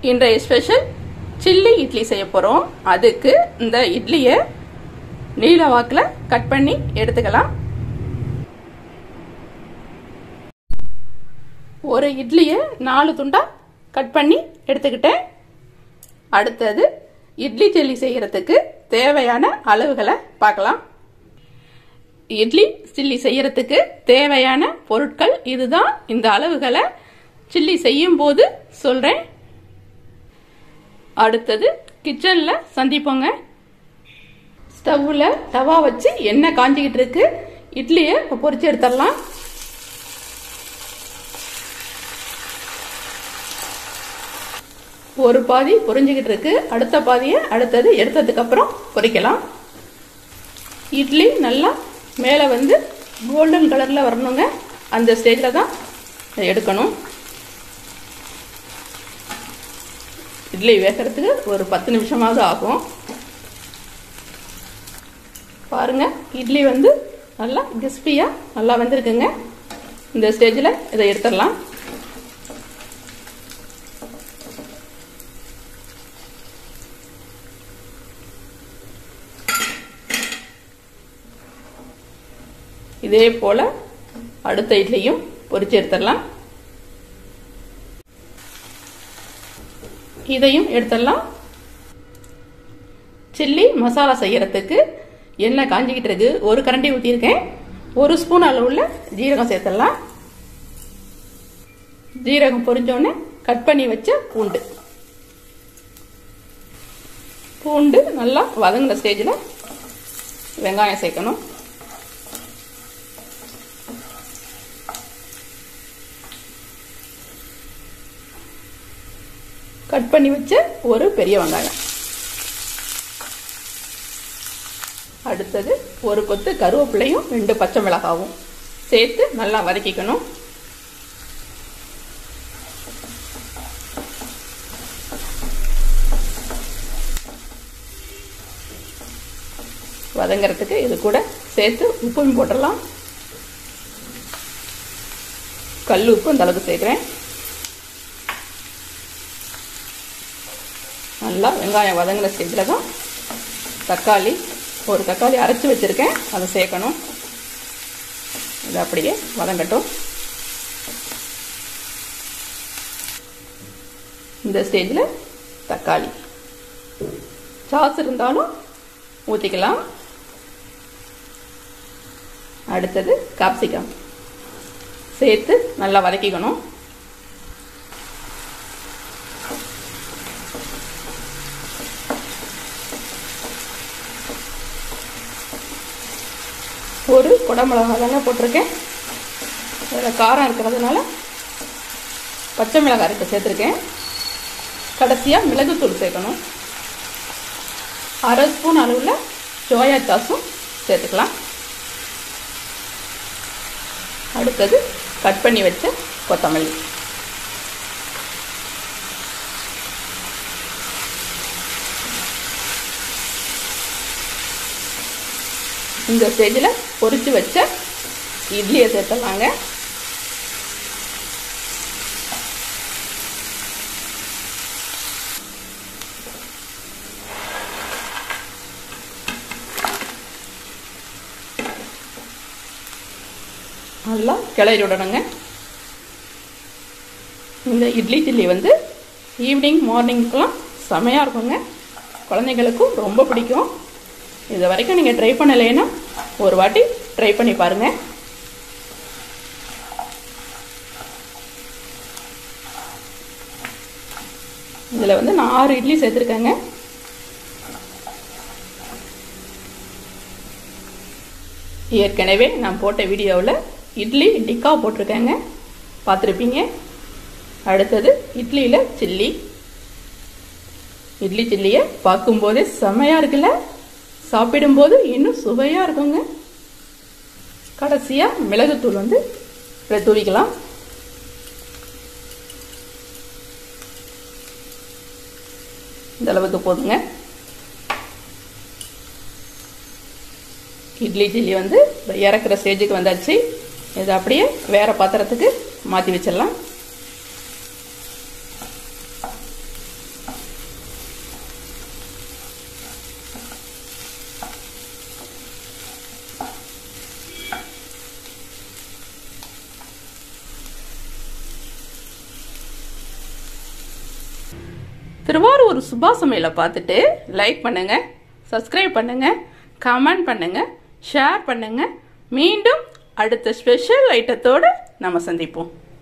இன்றைய special chilli idli செய்ய போகிறோம் அதுக்கு இந்த இட்லியை நீல வாக்கில் கட் பண்ணி எடுத்துக்கலாம் ஒரு இட்லியை நாலு துண்டாக கட் பண்ணி எடுத்துக்கிட்டேன் அடுத்தது இட்லி சில்லி செய்கிறதுக்கு தேவையான அளவுகளை பார்க்கலாம் இட்லி சில்லி செய்யறதுக்கு தேவையான பொருட்கள் இதுதான் இந்த அளவுகளை சில்லி செய்யும் போது சொல்றேன் அடுத்தது கிச்சன்ல சந்திப்போங்க ஸ்டவ்ல தவா வச்சு எண்ணெய் காஞ்சிக்கிட்டு இருக்கு இட்லியை பொரிச்சு எடுத்துடலாம் ஒரு பாதி பொரிஞ்சுக்கிட்டு இருக்கு அடுத்த பாதியை அடுத்தது எடுத்ததுக்கு அப்புறம் பொரிக்கலாம் இட்லி நல்லா மேலே வந்து கோல்டன் கலரில் வரணுங்க அந்த ஸ்டேஜில் தான் எடுக்கணும் இட்லி வேகிறதுக்கு ஒரு பத்து நிமிஷமாவது ஆகும் பாருங்க இட்லி வந்து நல்லா கிறிஸ்பியாக நல்லா வெந்திருக்குங்க இந்த ஸ்டேஜில் இதை எடுத்துடலாம் இதே போல அடுத்த இட்லியும் பொரிச்சு எடுத்துடலாம் இதையும் எடுத்துடலாம் சில்லி மசாலா செய்யறதுக்கு எண்ணெய் காஞ்சிக்கிட்டு இருக்கு ஒரு கரண்டி ஊற்றிருக்கேன் ஒரு ஸ்பூன் அளவுள்ள ஜீரகம் சேர்த்துடலாம் ஜீரகம் பொரிஞ்சோடனே கட் பண்ணி வச்ச பூண்டு பூண்டு நல்லா வதங்கின ஸ்டேஜில் வெங்காயம் சேர்க்கணும் கட் பண்ணி வச்ச ஒரு பெரிய வெங்காயம் அடுத்தது ஒரு கொத்து கருவேப்பிலையும் ரெண்டு பச்சை மிளகாவும் சேர்த்து நல்லா வதக்கிக்கணும் வதங்கிறதுக்கு இது கூட சேர்த்து உப்பும் போட்டுடலாம் கல் உப்பு இந்த அளவுக்கு சேர்க்குறேன் நல்லா வெங்காயம் வதங்கின ஸ்டேஜில் தான் தக்காளி ஒரு தக்காளி அரைச்சி வச்சுருக்கேன் அதை சேர்க்கணும் இது அப்படியே வதங்கட்டும் இந்த ஸ்டேஜில் தக்காளி சாஸ் இருந்தாலும் ஊற்றிக்கலாம் அடுத்தது காப்சிகம் சேர்த்து நல்லா வதக்கிக்கணும் ஒரு குடமிளகா தாங்க போட்டிருக்கேன் அதில் காரம் இருக்கிறதுனால பச்சை மிளகாய் இருக்க சேர்த்துருக்கேன் கடைசியாக மிளகுத்தூள் சேர்க்கணும் அரை ஸ்பூன் அளவில் சோயா சாஸும் சேர்த்துக்கலாம் அடுத்தது கட் பண்ணி வச்ச கொத்தமல்லி இந்த ஸ்டேஜில் பொரிச்சு வச்ச இட்லியை சேர்த்துடலாங்க நல்லா கிளறி விடணுங்க இந்த இட்லி சில்லி வந்து ஈவினிங் மார்னிங்க்கெலாம் செமையாக இருக்குங்க குழந்தைங்களுக்கும் ரொம்ப பிடிக்கும் இது வரைக்கும் நீங்கள் ட்ரை பண்ணலைன்னா ஒரு வாட்டி ட்ரை பண்ணி பாருங்கள் இதில் வந்து நான் ஆறு இட்லி சேர்த்துருக்கேங்க ஏற்கனவே நான் போட்ட வீடியோவில் இட்லி டிக்கா போட்டிருக்கேங்க பார்த்துருப்பீங்க அடுத்தது இட்லியில் சில்லி இட்லி சில்லியை பார்க்கும்போதே செம்மையாக இருக்குல்ல சாப்பிடும்போது இன்னும் சுவையாக இருக்குங்க கடைசியாக மிளகுத்தூள் வந்து தூவிக்கலாம் இந்த அளவுக்கு போதுங்க இட்லி சில்லி வந்து இறக்குற ஸ்டேஜுக்கு வந்தாச்சு இதை அப்படியே வேறு பாத்திரத்துக்கு மாற்றி வச்சிடலாம் திருவாரூர் சுபா சமையலை பார்த்துட்டு லைக் பண்ணுங்க சப்ஸ்கிரைப் பண்ணுங்க கமெண்ட் பண்ணுங்க ஷேர் பண்ணுங்க மீண்டும் அடுத்த ஸ்பெஷல் ஐட்டத்தோடு நம்ம சந்திப்போம்